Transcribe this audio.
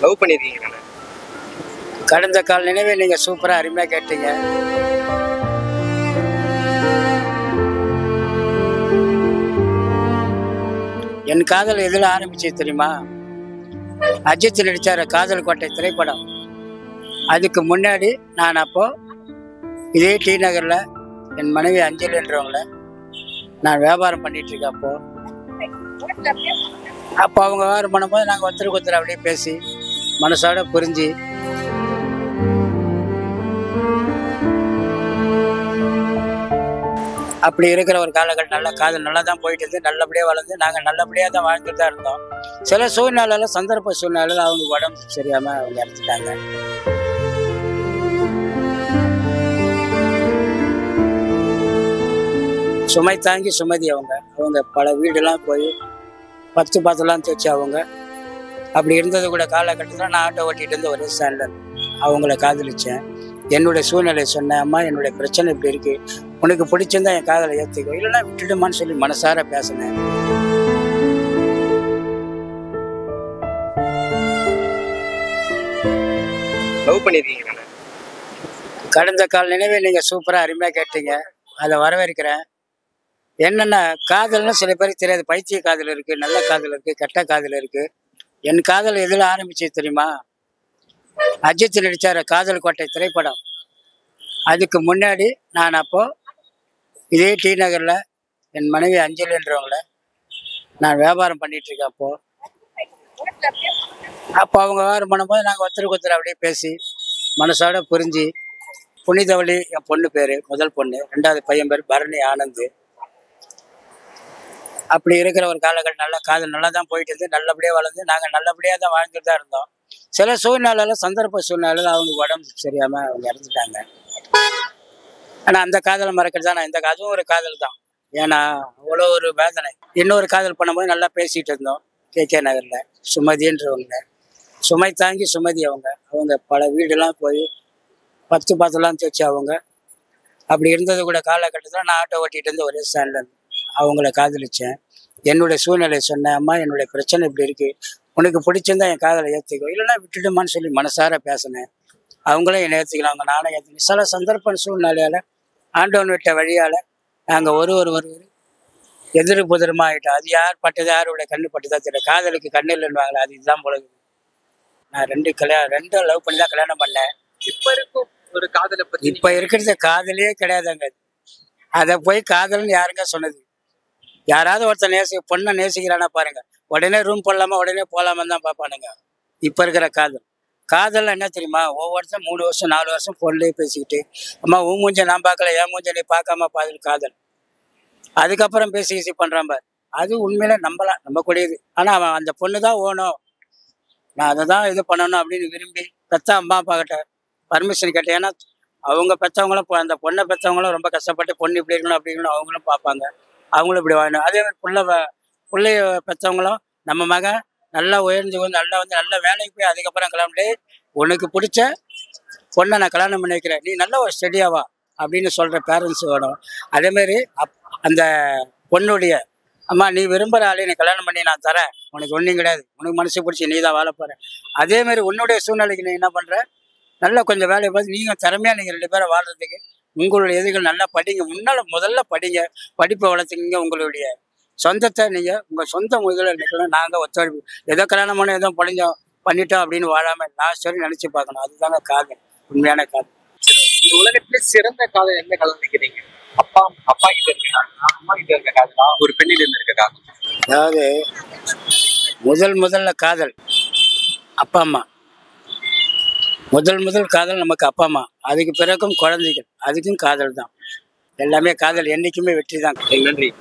Love பண்ணியிருக்கீங்களா கடந்த கால நினைவை நீங்க சூப்பரா அருமையா கேட்டீங்க என் காதல் எதுல ஆரம்பிச்சு தெரியுமா அஜித் நடிச்சார காதல் கோட்டை திரைப்படம் அதுக்கு முன்னாடி நான் அப்போ இதே டி நகர்ல என் மனைவி அஞ்சலி என்றவங்கள நான் வியாபாரம் பண்ணிட்டு இருக்கேன் அப்போ அப்போ அவங்க வியாபாரம் பண்ணும்போது நாங்கள் ஒருத்தருக்கு ஒருத்தர் அப்படியே பேசி மனசோட புரிஞ்சு அப்படி இருக்கிற ஒரு காலகட்டம் நல்ல காதல் நல்லா தான் போயிட்டு இருந்து நல்லபடியாக வளர்ந்து நாங்கள் நல்லபடியாக தான் வாழ்ந்துட்டு தான் இருந்தோம் சில சூழ்நிலையில சந்தர்ப்ப சூழ்நிலையில் அவங்க உடம்பு சரியாம அவங்க இறந்துட்டாங்க சுமை தாங்கி சுமதி அவங்க அவங்க பல வீடெல்லாம் போய் பத்து பத்துலாம் தைச்சு அவங்க அப்படி இருந்தது கூட காலகட்டத்தில் நான் ஆட்டோ ஓட்டிட்டு இருந்த ஒரே ஸ்டாண்டில் அவங்கள காதலிச்சேன் என்னுடைய சூழ்நிலை சொன்னேன் அம்மா என்னுடைய பிரச்சனை இப்படி இருக்கு உனக்கு பிடிச்சிருந்தா என் காதலை ஏற்றுக்கோ இல்லைன்னா விட்டுடுமான்னு சொல்லி மனசார பேசினேன் லவ் பண்ணியிருக்கீங்களா கடந்த கால நினைவை நீங்கள் சூப்பராக அருமையாக கேட்டீங்க அதை வரவேற்கிறேன் என்னென்ன காதல்னு சில பேருக்கு தெரியாது பைத்திய காதல் இருக்குது நல்ல காதல் இருக்குது கெட்ட காதல் இருக்குது என் காதல் எதில் ஆரம்பிச்சு தெரியுமா அஜித் நடிச்சார காதல் கோட்டை திரைப்படம் அதுக்கு முன்னாடி நான் அப்போ இதே டி நகரில் என் மனைவி அஞ்சலி என்றவங்கள நான் வியாபாரம் பண்ணிட்டு இருக்கேன் அப்போ அப்போ அவங்க வியாபாரம் பண்ணும்போது நாங்கள் ஒருத்தருக்கு ஒருத்தர் அப்படியே பேசி மனசோட புரிஞ்சு புனிதவழி என் பொண்ணு பேர் முதல் பொண்ணு ரெண்டாவது பையன் பேர் பரணி ஆனந்த் அப்படி இருக்கிற ஒரு காலகட்டம் நல்லா காதல் நல்லா தான் போயிட்டு இருந்து நல்லபடியாக வளர்ந்து நாங்கள் நல்லபடியாக தான் வாழ்ந்துட்டு தான் இருந்தோம் சில சூழ்நிலையில சந்தர்ப்ப சூழ்நிலையில் அவங்க உடம்பு சரியாமல் அவங்க இறந்துட்டாங்க ஆனால் அந்த காதலை மறக்கிறது தான் நான் இந்த அதுவும் ஒரு காதல் தான் ஏன்னா அவ்வளோ ஒரு வேதனை இன்னொரு காதல் பண்ணும்போது நல்லா பேசிகிட்டு இருந்தோம் கே கே நகரில் சுமதின்றவங்க சுமை தாங்கி சுமதி அவங்க அவங்க பல வீடெல்லாம் போய் பத்து பத்துலாம் தைச்சு அவங்க அப்படி இருந்தது கூட காலகட்டத்தில் நான் ஆட்டோ ஓட்டிட்டு இருந்த ஒரே ஸ்டாண்டில் அவங்கள காதலிச்சேன் என்னுடைய சூழ்நிலை சொன்னேன் அம்மா என்னுடைய பிரச்சனை இப்படி இருக்கு உனக்கு பிடிச்சிருந்தா என் காதலை ஏற்றுக்கோ இல்லைன்னா விட்டுடுமான்னு சொல்லி மனசார பேசினேன் அவங்களும் என்னை ஏற்றுக்கலாங்க நானும் ஏற்றுக்கணும் சில சந்தர்ப்ப சூழ்நிலையால் ஆண்டவன் விட்ட வழியால் நாங்கள் ஒரு ஒரு ஒரு ஒரு எதிர் புதிரமா ஆகிட்டோம் அது யார் பட்டது யாரோட கண்ணு பட்டுதா தெரியல காதலுக்கு கண்ணு இல்லைன்னு அது இதுதான் போல இருக்குது. நான் ரெண்டு கல்யாணம் ரெண்டும் லவ் பண்ணி தான் கல்யாணம் பண்ணேன் இப்ப இருக்கும் ஒரு காதலை பத்தி இப்ப இருக்கிறது காதலே கிடையாதுங்க அதை போய் காதல்னு யாருங்க சொன்னது யாராவது ஒருத்தர் நேசி பொண்ணை நேசிக்கிறானா பாருங்க உடனே ரூம் போடலாமா உடனே போலாமா தான் பார்ப்பானுங்க இப்ப இருக்கிற காதல் காதல் என்ன தெரியுமா ஒவ்வொருத்தரும் மூணு வருஷம் நாலு வருஷம் பொண்ணுலேயே பேசிக்கிட்டு அம்மா உன் மூஞ்ச நான் பார்க்கல என் மூஞ்ச நீ பார்க்காம பாது காதல் அதுக்கப்புறம் பேசி பேசி பண்றான் பாரு அது உண்மையில நம்பலாம் நம்பக்கூடியது ஆனா அவன் அந்த பொண்ணு தான் ஓணும் நான் அதை தான் இது பண்ணணும் அப்படின்னு விரும்பி பெத்த அம்மா அப்பா கிட்ட பர்மிஷன் கேட்டேன் ஏன்னா அவங்க பெற்றவங்களும் இப்போ அந்த பொண்ணை பெற்றவங்களும் ரொம்ப கஷ்டப்பட்டு பொண்ணு இப்படி இருக்கணும் அப்படி இருக்கணும் அவங்களும் பார்ப்பாங்க அவங்களும் இப்படி வாழணும் அதே மாதிரி புள்ள வ- புள்ளைய பெற்றவங்களும் நம்ம மகன் நல்லா உயர்ந்து வந்து நல்லா வந்து நல்ல வேலைக்கு போய் அதுக்கப்புறம் கிளம்பிட்டு உனக்கு பிடிச்ச பொண்ணை நான் கல்யாணம் பண்ணி வைக்கிறேன் நீ நல்ல ஒரு ஸ்டெடியாவா அப்படின்னு சொல்கிற பேரண்ட்ஸ் வேணும் அதேமாரி அப் அந்த பொண்ணுடைய அம்மா நீ விரும்புகிற ஆளை நீ கல்யாணம் பண்ணி நான் தரேன் உனக்கு ஒன்றும் கிடையாது உனக்கு மனசு பிடிச்சி நீ தான் வாழ போகிற அதேமாரி உன்னுடைய சூழ்நிலைக்கு நீ என்ன பண்ணுற நல்லா கொஞ்சம் வேலையை பார்த்து நீங்கள் திறமையாக நீங்கள் ரெண்டு பேரும் வாழ்றதுக்கு உங்களுடைய எதுகள் நல்லா படிங்க முன்னால் முதல்ல படிங்க படிப்பை வளர்த்துக்கிங்க உங்களுடைய சொந்தத்தை நீங்கள் உங்கள் சொந்த முதல்ல நிற்கணும் நாங்கள் ஒத்துழைப்பு ஏதோ கல்யாணம் பண்ண ஏதோ படிஞ்சோம் பண்ணிட்டோம் அப்படின்னு வாழாமல் லாஸ்ட் வரையும் நினச்சி பார்க்கணும் அதுதாங்க காதல் உண்மையான காதல் இந்த உலகத்திலே சிறந்த காதல் எந்த காதல் நினைக்கிறீங்க அப்பா அப்பா கிட்ட இருக்க காதலா அம்மா கிட்ட இருக்க காதலா ஒரு பெண்ணில இருந்து இருக்க காதல் அதாவது முதல் முதல்ல காதல் அப்பா அம்மா முதல் முதல் காதல் நமக்கு அப்பா அம்மா அதுக்கு பிறகும் குழந்தைகள் அதுக்கும் காதல் தான் எல்லாமே காதல் என்றைக்குமே வெற்றி தான் நன்றி